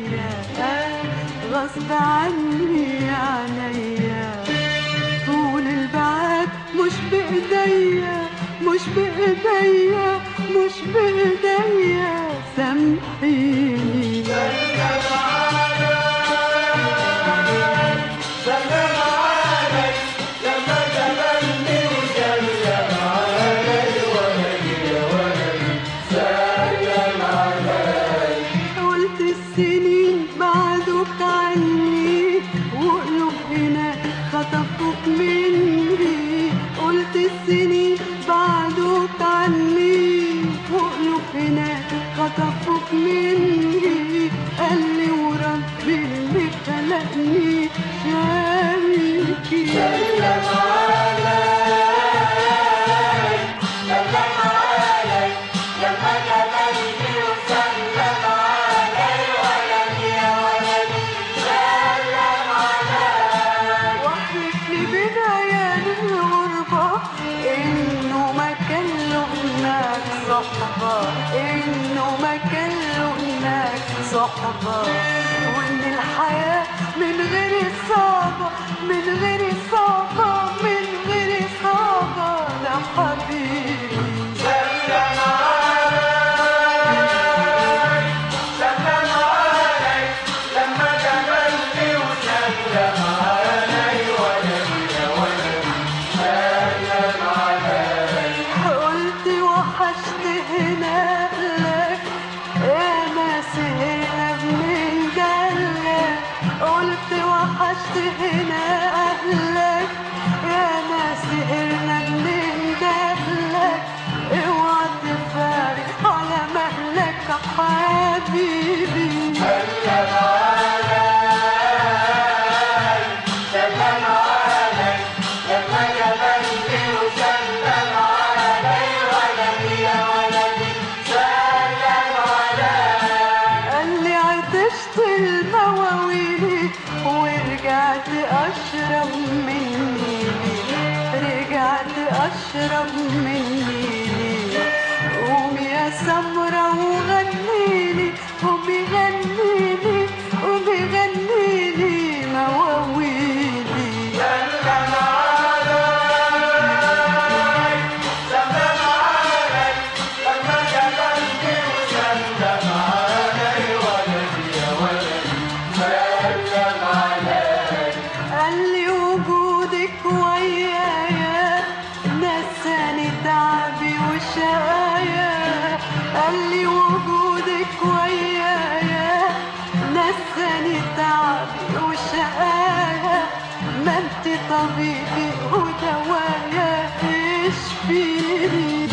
عليا غصب عني عليا طول البعاد مش بإيديا مش بإيديا مش بإيديا سامحيني قلت السنين بعدك عني وقلوب هناك خطفوك مني قلت السنين بعدك عني وقلوب هناك خطفوك مني قال لي وربي اللي خلقني شاركي واحلف لي بداية الغربة إنه ما كان له هناك صحبة إنه ما كان له هناك صحبة وإن الحياة من غير صعبة من غير صعبة من غير صعبة ده حبيبي قلت وحشت هنا لك يا ما سهرنا من جلك قلت وحشت هنا أهلك يا ما سهرنا من جلك اوعى تفارق على مهلك حبيبي قال لي عطشت المواويل ورجعت اشرب من نيلي رجعت اشرب من نيلي قومي يا سمرة وغنيلي قومي غنيلي قومي غنيلي مواويلي قال لي وجودك ويايا نساني تعبي وشقايا قال لي وجودك ويايا نساني تعبي وشقايا ما انت طبيبي ودوايا اشفيني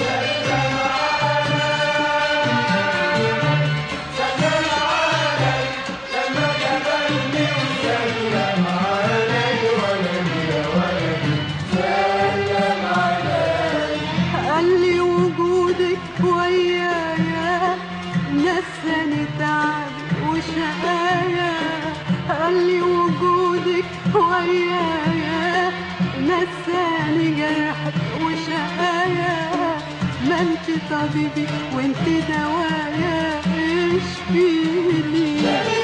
قال لي وجودك ويايا نساني تعبي وشقايا قال لي وجودك ويايا نساني جرحك وشقايا ما انت طبيبي وانت دوايا اشفيني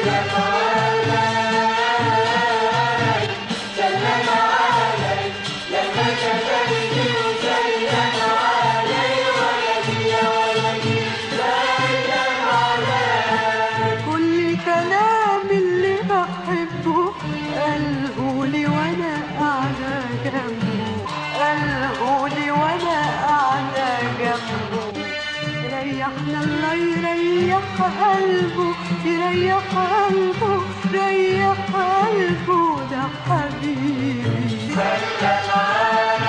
كل الكلام اللي بحبه قالهولي وانا قاعدة جنبه قالهولي وانا قاعدة جنبه ريحنا الله يريح قلبه يريح قلبه ريح قلبه ده حبيبي